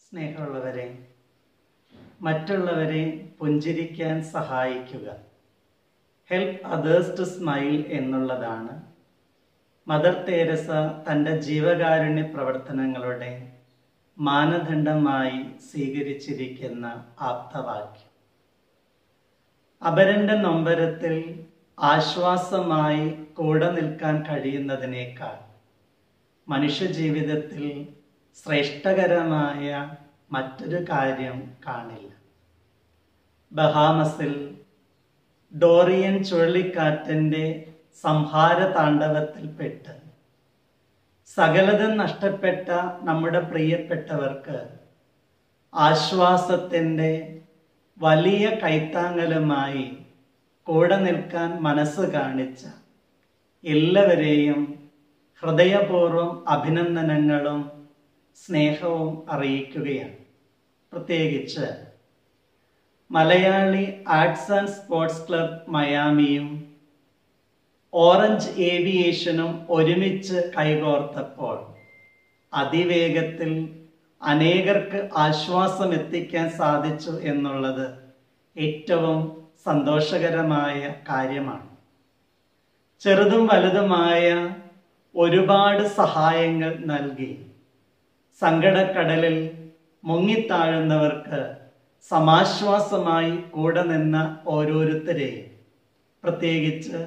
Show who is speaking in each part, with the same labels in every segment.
Speaker 1: സ്നേഹമുള്ളവരെ മറ്റുള്ളവരെ പുഞ്ചിരിക്കാൻ സഹായിക്കുക ഹെൽപ്പ് അതേഴ്സ് ടു സ്മൈൽ എന്നുള്ളതാണ് മദർ തെരേസ തൻ്റെ ജീവകാരുണ്യ പ്രവർത്തനങ്ങളുടെ മാനദണ്ഡമായി സ്വീകരിച്ചിരിക്കുന്ന ആപ്തവാക്യം അപരന്റെ നൊമ്പരത്തിൽ ആശ്വാസമായി കൂടെ നിൽക്കാൻ കഴിയുന്നതിനേക്കാൾ മനുഷ്യജീവിതത്തിൽ ശ്രേഷ്ഠകരമായ മറ്റൊരു കാര്യം കാണില്ല ബഹാമസിൽ ഡോറിയൻ ചുഴലിക്കാറ്റിൻ്റെ സംഹാര താണ്ഡവത്തിൽപ്പെട്ട് സകലതും നഷ്ടപ്പെട്ട നമ്മുടെ പ്രിയപ്പെട്ടവർക്ക് ആശ്വാസത്തിൻ്റെ വലിയ കൈത്താങ്ങലുമായി കൂടെ നിൽക്കാൻ മനസ്സ് കാണിച്ച എല്ലാവരെയും ഹൃദയപൂർവ്വം അഭിനന്ദനങ്ങളും സ്നേഹവും അറിയിക്കുകയാണ് പ്രത്യേകിച്ച് Malayali arts and sports club മയാമിയും ഓറഞ്ച് ഏവിയേഷനും ഒരുമിച്ച് കൈകോർത്തപ്പോൾ അതിവേഗത്തിൽ അനേകർക്ക് ആശ്വാസം എത്തിക്കാൻ സാധിച്ചു എന്നുള്ളത് ഏറ്റവും സന്തോഷകരമായ കാര്യമാണ് ചെറുതും വലുതുമായ ഒരുപാട് സഹായങ്ങൾ നൽകി സങ്കടക്കടലിൽ മുങ്ങിത്താഴുന്നവർക്ക് സമാശ്വാസമായി കൂടെ നിന്ന ഓരോരുത്തരെയും പ്രത്യേകിച്ച്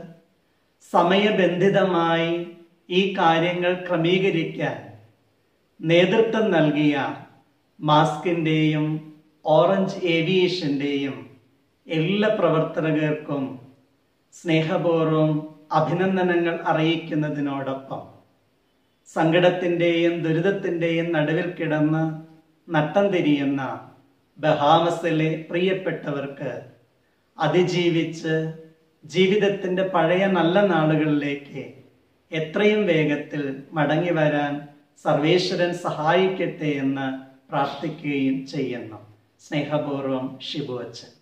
Speaker 1: സമയബന്ധിതമായി ഈ കാര്യങ്ങൾ ക്രമീകരിക്കാൻ നേതൃത്വം നൽകിയ മാസ്കിൻ്റെയും ഓറഞ്ച് ഏവിയേഷൻ്റെയും എല്ലാ പ്രവർത്തകർക്കും സ്നേഹപൂർവ്വം അഭിനന്ദനങ്ങൾ അറിയിക്കുന്നതിനോടൊപ്പം സങ്കടത്തിൻ്റെയും ദുരിതത്തിൻ്റെയും നടുവിൽ കിടന്ന് നട്ടം തിരിയുന്ന ബഹാമസിലെ പ്രിയപ്പെട്ടവർക്ക് അതിജീവിച്ച് ജീവിതത്തിൻ്റെ പഴയ നല്ല നാളുകളിലേക്ക് എത്രയും വേഗത്തിൽ മടങ്ങി വരാൻ സർവേശ്വരൻ സഹായിക്കട്ടെ എന്ന് പ്രാർത്ഥിക്കുകയും ചെയ്യുന്നു സ്നേഹപൂർവ്വം ഷിബു അച്ഛൻ